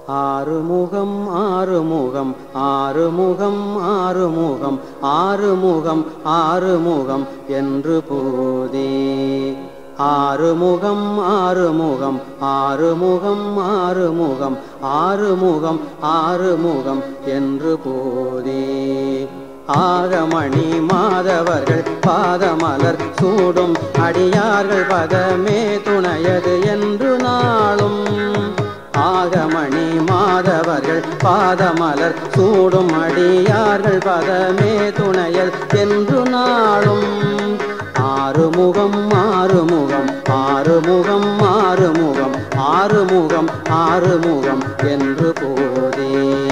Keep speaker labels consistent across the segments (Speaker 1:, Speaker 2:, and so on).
Speaker 1: ஆறுமுகம் ஆறுமுகம் ஆறுமுகம் ஆறுமுகம் ஆறுமுகம் ஆறுமுகம் என்று போதே ஆறுமுகம் ஆறுமுகம் ஆறுமுகம் ஆறுமுகம் ஆறுமுகம் ஆறுமுகம் என்று போதே ஆகமணி மாதவர்கள் பாதமலர் சூடும் அடியார்கள் பதமே துணையது என்று நாளும் ஆகமணி மாதவர்கள் பாதமலர் சூடும் அடியார்கள் பதமே துணையல் என்று நாளும் ஆறுமுகம் ஆறுமுகம் ஆறுமுகம் ஆறுமுகம் ஆறுமுகம் ஆறுமுகம் என்று போதே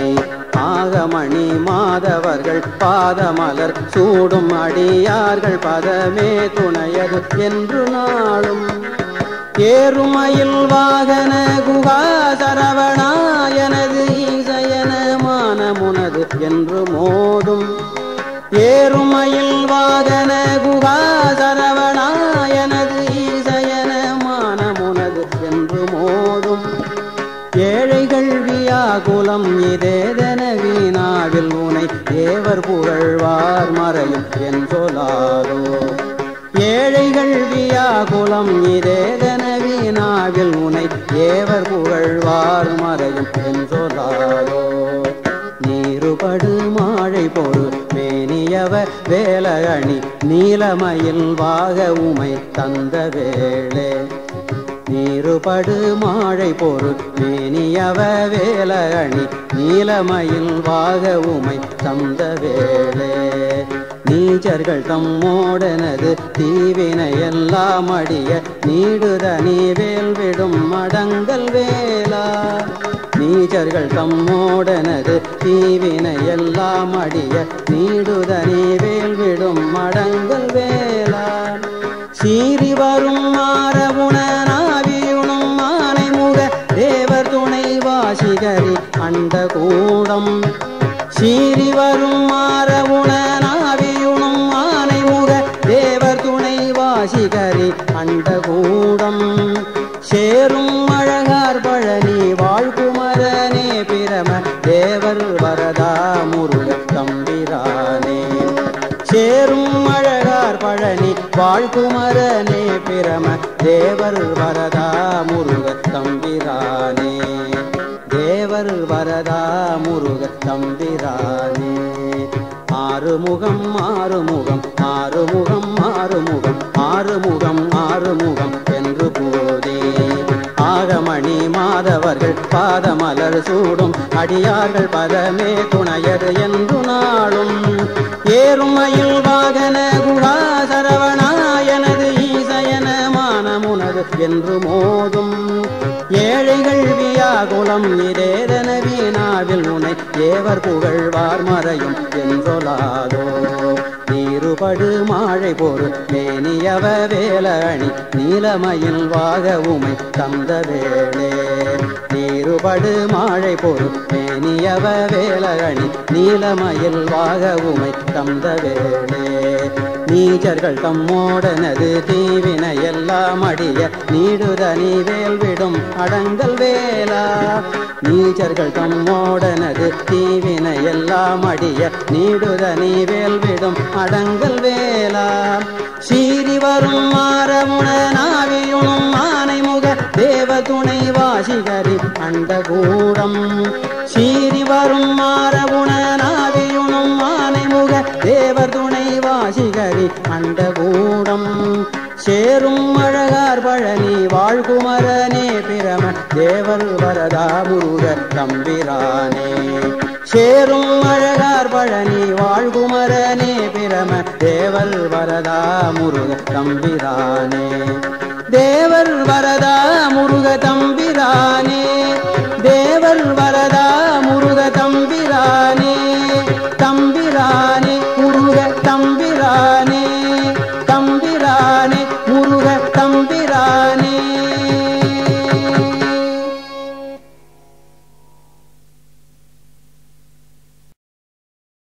Speaker 1: ஆகமணி மாதவர்கள் பாதமலர் சூடும் அடியார்கள் பதமே துணையது என்று நாளும் ஏறுமயில் வாகன குகா சரவணா எனது ஈசயன மானமுனது என்று மோதும் ஏறுமயில் வாகன குகா சரவணா எனது ஈசயன மானமுனது என்று மோதும் ஏழைகள் வியாகுலம் இதேதன வீணாவில் உனை தேவர் புகழ்வார் மறையும் என் சொல்லாதோ ஏழைகள் வியாகுலம் இதேதன வீணாவில் உனை தேவர் புகழ்வார் மறையும் என் சொல்லாதோ நீருபடு மாழை பொரு மேனியவ வேலகணி நீலமயில் வாக உமை தந்த வேளே நீருபடு மாழை பொரு மேனியவ வேலகணி நீலமயில் வாக உமை தந்த வேளே நீச்சர்கள் தம்மோடனது தீவினை எல்லாம் அடிய நீடுதனி வேல் விடும் மடங்கல் வேலா நீச்சர்கள் தம்மோடனது தீவினை எல்லாம் அடிய நீடுதனி வேல் விடும் மடங்கல் வேலா சீறி வரும் மாறவுணனாவியுணும் மானை முக தேவர் துணை வாசிகரி அண்ட கூடம் சீறி வரும் மாறவுணனாவியுணும் மானை முக தேவர் துணை வாசிகரி அண்ட கூடம் சேரும் அழகார் பழனி வாழ்குமரனே பிரம தேவர் வரதா முருக தம்பிரானே சேரும் அழகார் பழனி வாழ்குமரனே பிரம தேவர் வரதா முருக தம்பிரானே தேவர் வரதா முருக தம்பிரானே ஆறுமுகம் ஆறுமுகம் ஆறுமுகம் ஆறுமுகம் ஆறுமுகம் ஆறுமுகம் என்று போதே ஆகமணி மாதவர்கள் பாதமலர் சூடும் அடியார்கள் பதமே துணையது என்று நாளும் ஏறுமையில் வாகன குழா சரவணா எனது ஈசயன மானமுனது என்று மோதும் ஏழைகள் வியாகுலம் இதேதன வீணாவில் உனை தேவர் புகழ்வார் மறையும் என்றொலாதோ நீருபடு மாழை பொரு மேனியவ வேலணி நீலமயில் வாக உமை தந்த வேளே நீருபடு மாழை பொரு மேனியவ வேலணி நீலமயில் வாக உமை தந்த வேளே நீச்சர்கள் தம்மோடனது தீவினை எல்லாம் அடிய நீடுதனி வேல் விடும் அடங்கல் வேலா நீச்சர்கள் தம்மோடனது தீவினை எல்லாம் அடிய நீடுதனி வேல் விடும் அடங்கல் வேலா சீறி வரும் மாறமுணனாவியுணும் ஆனை முக தேவ துணை வாசிகரி அண்ட கூடம் சீறி வரும் மாறவுணனாவியுணும் ஆனை முக தேவர் துணை வாசிகரி அண்ட கூடம் சேரும் அழகார் பழனி வாழ்குமரனே பிரம தேவர் வரதா முருக தம்பிரானே சேரும் அழகார் பழனி வாழ்குமரனே பிரம தேவர் வரதா முருக தம்பிரானே தேவர் வரதா முருக தம்பிரானே தேவர் வரதா முருக தம்பிரானே